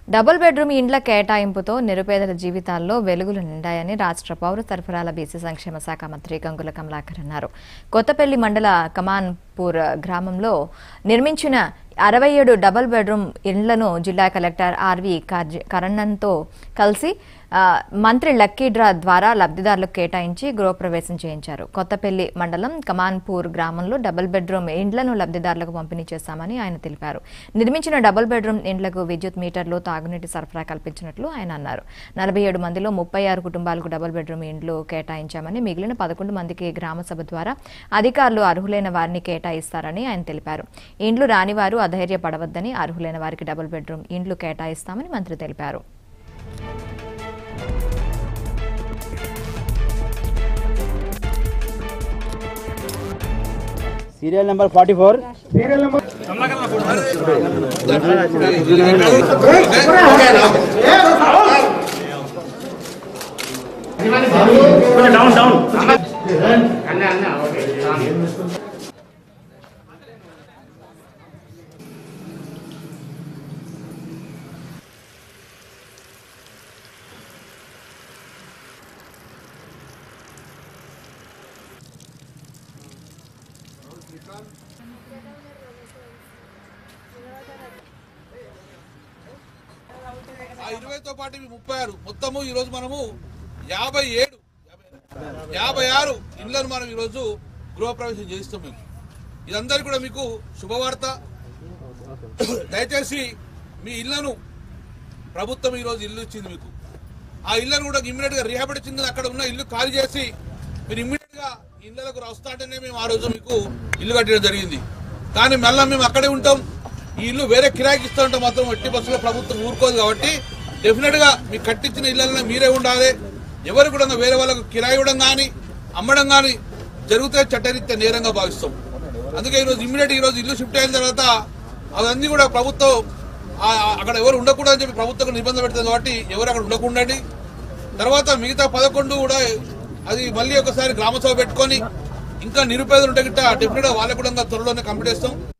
double bedroom ఇండ్ల కేటాయింపుతో నిరుపేదల జీవితాల్లో వెలుగులు నిండాయని రాష్ట్ర పౌర సరఫరాల బీసీ సంక్షేమ శాఖ మంత్రి గంగుల కమలాకర్ అన్నారు కొత్తపల్లి మండల కమాన్పూర్ గ్రామంలో నిర్మించిన అరవై ఏడు డబుల్ బెడ్రూమ్ ఇండ్లను జిల్లా కలెక్టర్ ఆర్వి కార్జ- కరణన్తో కలిసి ఆ, మంత్రి లక్కీ డ్రా ద్వారా లబ్ధిదారులకు కేటాయించి గృహప్రవేశం చేయించారు కొత్తపల్లి మండలం కమాన్పూర్ గ్రామంలో డబుల్ బెడ్రూమ్ ఇండ్లను లబ్ధిదారులకు పంపిణీ చేశామని ఆయన తెలిపారు నిర్మించిన డబుల్ బెడ్రూమ్ ఇండ్లకు విద్యుత్ మీటర్లు తాగునీటి సరఫరా కల్పించినట్లు ఆయన అన్నారు నలభై ఏడు మందిలో ముప్పై ఆరు కుటుంబాలకు డబుల్ బెడ్రూమ్ ఇండ్లు కేటాయించామని మిగిలిన పదకొండు మందికి గ్రామ సభ ద్వారా అధికారులు అర్హులైన వారిని కేటాయిస్తారని ఆయన తెలిపారు ఇండ్లు రాని వారు అధైర్యపడవద్దని అర్హులైన వారికి డబుల్ బెడ్రూమ్ ఇండ్లు కేటాయిస్తామని మంత్రి తెలిపారు సీరియల్ నెంబర్ ఫార్టీ ఫోర్ ఆ ఇరవైతో పాటు ఇవి ముప్పై ఆరు మొత్తము ఈ రోజు మనము యాభై ఏడు యాభై ఆరు ఇళ్లను మనం ఈరోజు గృహప్రవేశం చేయిస్తాం మేము ఇదందరికీ కూడా మీకు శుభవార్త దయచేసి మీ ఇళ్లను ప్రభుత్వం ఈరోజు ఇల్లు ఇచ్చింది మీకు ఆ ఇళ్లను కూడా ఇమ్మీడియట్ గా రీహాబిలిటేషన్ కింద అక్కడ ఉన్న ఇల్లు ఖాళీ చేసి మీరు ఇమ్మీడియట్ గా ఇళ్లకు వస్తా అంటేనే మేము ఆ రోజు మీకు ఇల్లు కట్టడం జరిగింది కానీ మళ్ళీ మేము అక్కడే ఉంటాం ఈ ఇల్లు వేరే కిరాయికి ఇస్తూ ఉంటే మాత్రం ఎట్టి బస్సులో ప్రభుత్వం ఊరుకోదు కాబట్టి డెఫినెట్ గా మీకు కట్టించిన ఇళ్లలో మీరే ఉండాలి ఎవరు కూడా వేరే వాళ్ళకు కిరాయి ఇవ్వడం కానీ అమ్మడం కానీ జరిగితే చట్టరీత్యా నేరంగా భావిస్తాం అందుకే ఈరోజు ఇమ్మీడియట్ ఈరోజు ఇల్లు షిఫ్ట్ అయిన తర్వాత అవన్నీ కూడా ప్రభుత్వం ఆ- ఆ- అక్కడ ఎవరు ఉండకూడదని చెప్పి ప్రభుత్వం నిబంధన పెడుతుంది కాబట్టి ఎవరు అక్కడ ఉండకుండండి తర్వాత మిగతా పదకొండు కూడా అది మళ్ళీ ఒకసారి గ్రామ సభ పెట్టుకొని ఇంకా నిరుపేదలు ఉంటే గిట్ట డెఫినెట్ గా వాళ్ళకు కూడా త్వరలోనే కంప్లీట్ చేస్తాం